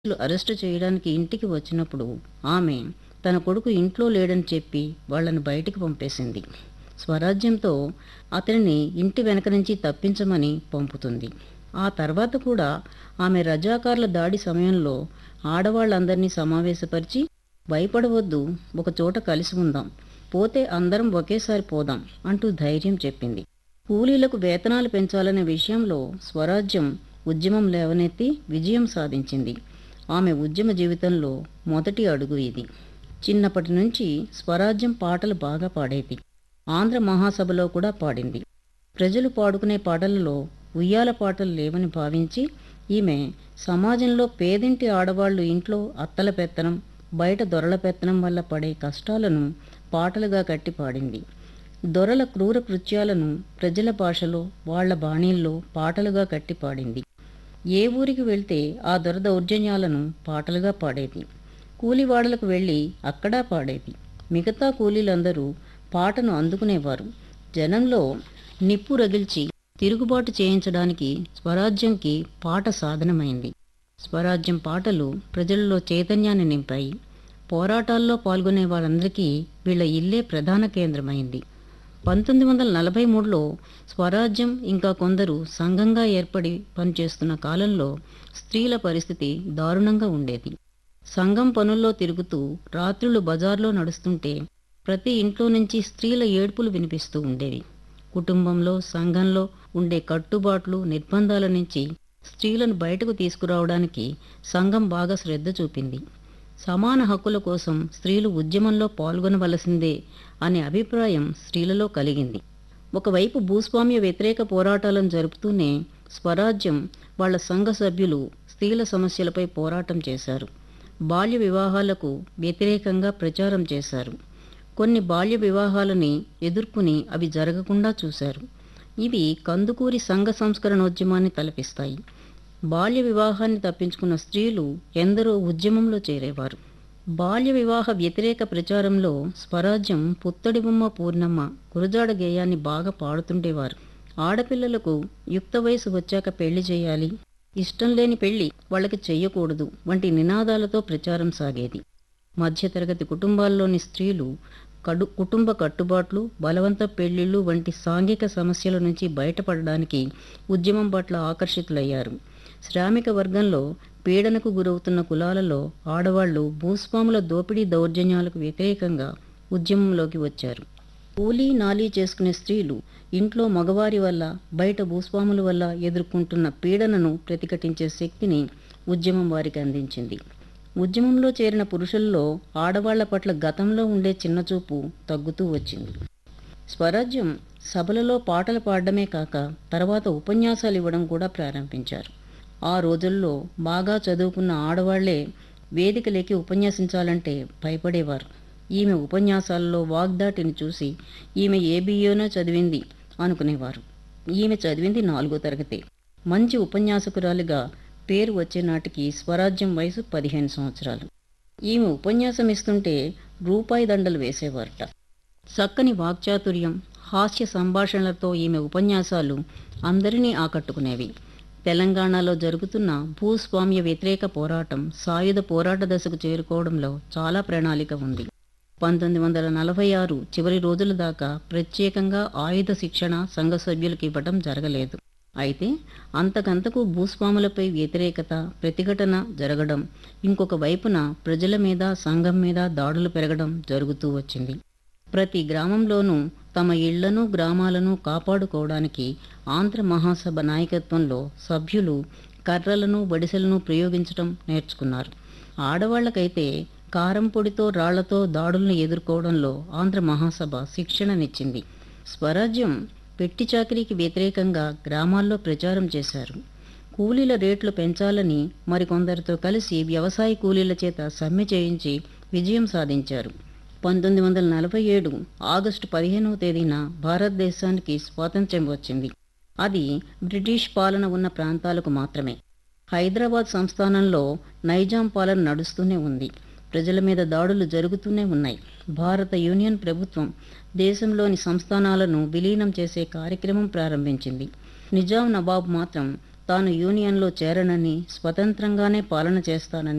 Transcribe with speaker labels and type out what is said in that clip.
Speaker 1: పోలీసులు అరెస్టు చేయడానికి ఇంటికి వచ్చినప్పుడు ఆమె తన కొడుకు ఇంట్లో లేడని చెప్పి వాళ్ళని బయటికి పంపేసింది స్వరాజ్యంతో అతనిని ఇంటి వెనక నుంచి తప్పించమని పంపుతుంది ఆ తర్వాత కూడా ఆమె రజాకార్ల దాడి సమయంలో ఆడవాళ్ళందరినీ సమావేశపరిచి భయపడవద్దు ఒక చోట కలిసి ఉందాం పోతే అందరం ఒకేసారి పోదాం అంటూ ధైర్యం చెప్పింది కూలీలకు వేతనాలు పెంచాలనే విషయంలో స్వరాజ్యం ఉద్యమం లేవనెత్తి విజయం సాధించింది ఆమె ఉద్యమ జీవితంలో మొదటి అడుగు ఇది చిన్నప్పటి నుంచి స్వరాజ్యం పాటలు బాగా పాడేది ఆంధ్ర మహాసభలో కూడా పాడింది ప్రజలు పాడుకునే పాటలలో ఉయ్యాల పాటలు లేవని భావించి ఈమె సమాజంలో పేదింటి ఆడవాళ్లు ఇంట్లో అత్తల పెత్తనం బయట దొరల పెత్తనం వల్ల పడే కష్టాలను పాటలుగా కట్టి పాడింది దొరల క్రూర కృత్యాలను ప్రజల భాషలో వాళ్ల బాణీల్లో పాటలుగా కట్టి పాడింది ఏ ఊరికి వెళ్తే ఆ దొర దౌర్జన్యాలను పాటలుగా పాడేది కూలివాడలకు వెళ్ళి అక్కడా పాడేది మిగతా కూలీలందరూ పాటను అందుకునేవారు జనంలో నిప్పు రగిల్చి తిరుగుబాటు చేయించడానికి స్వరాజ్యంకి పాట సాధనమైంది స్వరాజ్యం పాటలు ప్రజలలో చైతన్యాన్ని నింపాయి పోరాటాల్లో పాల్గొనే వారందరికీ వీళ్ళ ఇల్లే ప్రధాన కేంద్రమైంది పంతొమ్మిది వందల నలభై మూడులో స్వరాజ్యం ఇంకా కొందరు సంఘంగా ఏర్పడి పనిచేస్తున్న కాలంలో స్త్రీల పరిస్థితి దారుణంగా ఉండేది సంఘం పనుల్లో తిరుగుతూ రాత్రులు బజార్లో నడుస్తుంటే ప్రతి ఇంట్లో నుంచి స్త్రీల ఏడ్పులు వినిపిస్తూ ఉండేవి కుటుంబంలో సంఘంలో ఉండే కట్టుబాట్లు నిర్బంధాల నుంచి స్త్రీలను బయటకు తీసుకురావడానికి సంఘం బాగా శ్రద్ధ చూపింది సమాన హక్కుల కోసం స్త్రీలు ఉద్యమంలో పాల్గొనవలసిందే అనే అభిప్రాయం స్త్రీలలో కలిగింది ఒకవైపు భూస్వామ్య వ్యతిరేక పోరాటాలను జరుపుతూనే స్వరాజ్యం వాళ్ళ సంఘ సభ్యులు స్త్రీల సమస్యలపై పోరాటం చేశారు బాల్య వివాహాలకు వ్యతిరేకంగా ప్రచారం చేశారు కొన్ని బాల్య వివాహాలని ఎదుర్కొని అవి జరగకుండా చూశారు ఇవి కందుకూరి సంఘ సంస్కరణోద్యమాన్ని తలపిస్తాయి బాల్య వివాహాన్ని తప్పించుకున్న స్త్రీలు ఎందరో ఉద్యమంలో చేరేవారు బాల్య వివాహ వ్యతిరేక ప్రచారంలో స్వరాజ్యం పుత్తడి బొమ్మ పూర్ణమ్మ గురజాడ గేయాన్ని బాగా పాడుతుండేవారు ఆడపిల్లలకు యుక్త వయసు వచ్చాక పెళ్లి చేయాలి ఇష్టం లేని పెళ్లి వాళ్ళకి చెయ్యకూడదు వంటి నినాదాలతో ప్రచారం సాగేది మధ్యతరగతి కుటుంబాల్లోని స్త్రీలు కడు కుటుంబ కట్టుబాట్లు బలవంత పెళ్లిళ్ళు వంటి సాంఘిక సమస్యల నుంచి బయటపడడానికి ఉద్యమం పట్ల ఆకర్షితులయ్యారు శ్రామిక వర్గంలో పీడనకు గురవుతున్న కులాలలో ఆడవాళ్లు భూస్వాముల దోపిడీ దౌర్జన్యాలకు వ్యతిరేకంగా ఉద్యమంలోకి వచ్చారు కూలీ నాలీ చేసుకునే స్త్రీలు ఇంట్లో మగవారి వల్ల బయట భూస్వాముల వల్ల ఎదుర్కొంటున్న పీడనను ప్రతిఘటించే శక్తిని ఉద్యమం వారికి అందించింది ఉద్యమంలో చేరిన పురుషుల్లో ఆడవాళ్ల పట్ల గతంలో ఉండే చిన్నచూపు తగ్గుతూ వచ్చింది స్వరాజ్యం సభలలో పాటలు పాడడమే కాక తర్వాత ఉపన్యాసాలు ఇవ్వడం కూడా ప్రారంభించారు ఆ రోజుల్లో బాగా చదువుకున్న ఆడవాళ్లే వేదికలేకి ఉపన్యసించాలంటే భయపడేవారు ఈమె ఉపన్యాసాలలో వాగ్దాటిని చూసి ఈమె ఏబియోనో చదివింది అనుకునేవారు ఈమె చదివింది నాలుగో తరగతే మంచి ఉపన్యాసకురాలిగా పేరు వచ్చే నాటికి స్వరాజ్యం వయసు పదిహేను సంవత్సరాలు ఈమె ఉపన్యాసం ఇస్తుంటే రూపాయి దండలు వేసేవారట చక్కని వాక్చాతుర్యం హాస్య సంభాషణలతో ఈమె ఉపన్యాసాలు అందరినీ ఆకట్టుకునేవి తెలంగాణలో జరుగుతున్న భూస్వామ్య వ్యతిరేక పోరాటం సాయుధ పోరాట దశకు చేరుకోవడంలో చాలా ప్రణాళిక ఉంది పంతొమ్మిది వందల నలభై ఆరు చివరి రోజుల దాకా ప్రత్యేకంగా ఆయుధ శిక్షణ సంఘ సభ్యులకు ఇవ్వటం జరగలేదు అయితే అంతకంతకు భూస్వాములపై వ్యతిరేకత ప్రతిఘటన జరగడం ఇంకొక వైపున ప్రజల మీద సంఘం మీద దాడులు పెరగడం జరుగుతూ వచ్చింది ప్రతి గ్రామంలోనూ తమ ఇళ్లను గ్రామాలను కాపాడుకోవడానికి ఆంధ్ర మహాసభ నాయకత్వంలో సభ్యులు కర్రలను బడిసెలను ప్రయోగించడం నేర్చుకున్నారు ఆడవాళ్లకైతే కారం పొడితో రాళ్లతో దాడులను ఎదుర్కోవడంలో ఆంధ్ర మహాసభ శిక్షణనిచ్చింది స్వరాజ్యం పెట్టి చాకిరీకి వ్యతిరేకంగా గ్రామాల్లో ప్రచారం చేశారు కూలీల రేట్లు పెంచాలని మరికొందరితో కలిసి వ్యవసాయ కూలీల చేత సమ్మె చేయించి విజయం సాధించారు పంతొమ్మిది వందల నలభై ఏడు ఆగస్టు పదిహేనవ తేదీన భారతదేశానికి స్వాతంత్ర్యం వచ్చింది అది బ్రిటిష్ పాలన ఉన్న ప్రాంతాలకు మాత్రమే హైదరాబాద్ సంస్థానంలో నైజాం పాలన నడుస్తూనే ఉంది ప్రజల మీద దాడులు జరుగుతూనే ఉన్నాయి భారత యూనియన్ ప్రభుత్వం దేశంలోని సంస్థానాలను విలీనం చేసే కార్యక్రమం ప్రారంభించింది నిజాం నవాబ్ మాత్రం తాను యూనియన్లో చేరనని స్వతంత్రంగానే పాలన చేస్తానని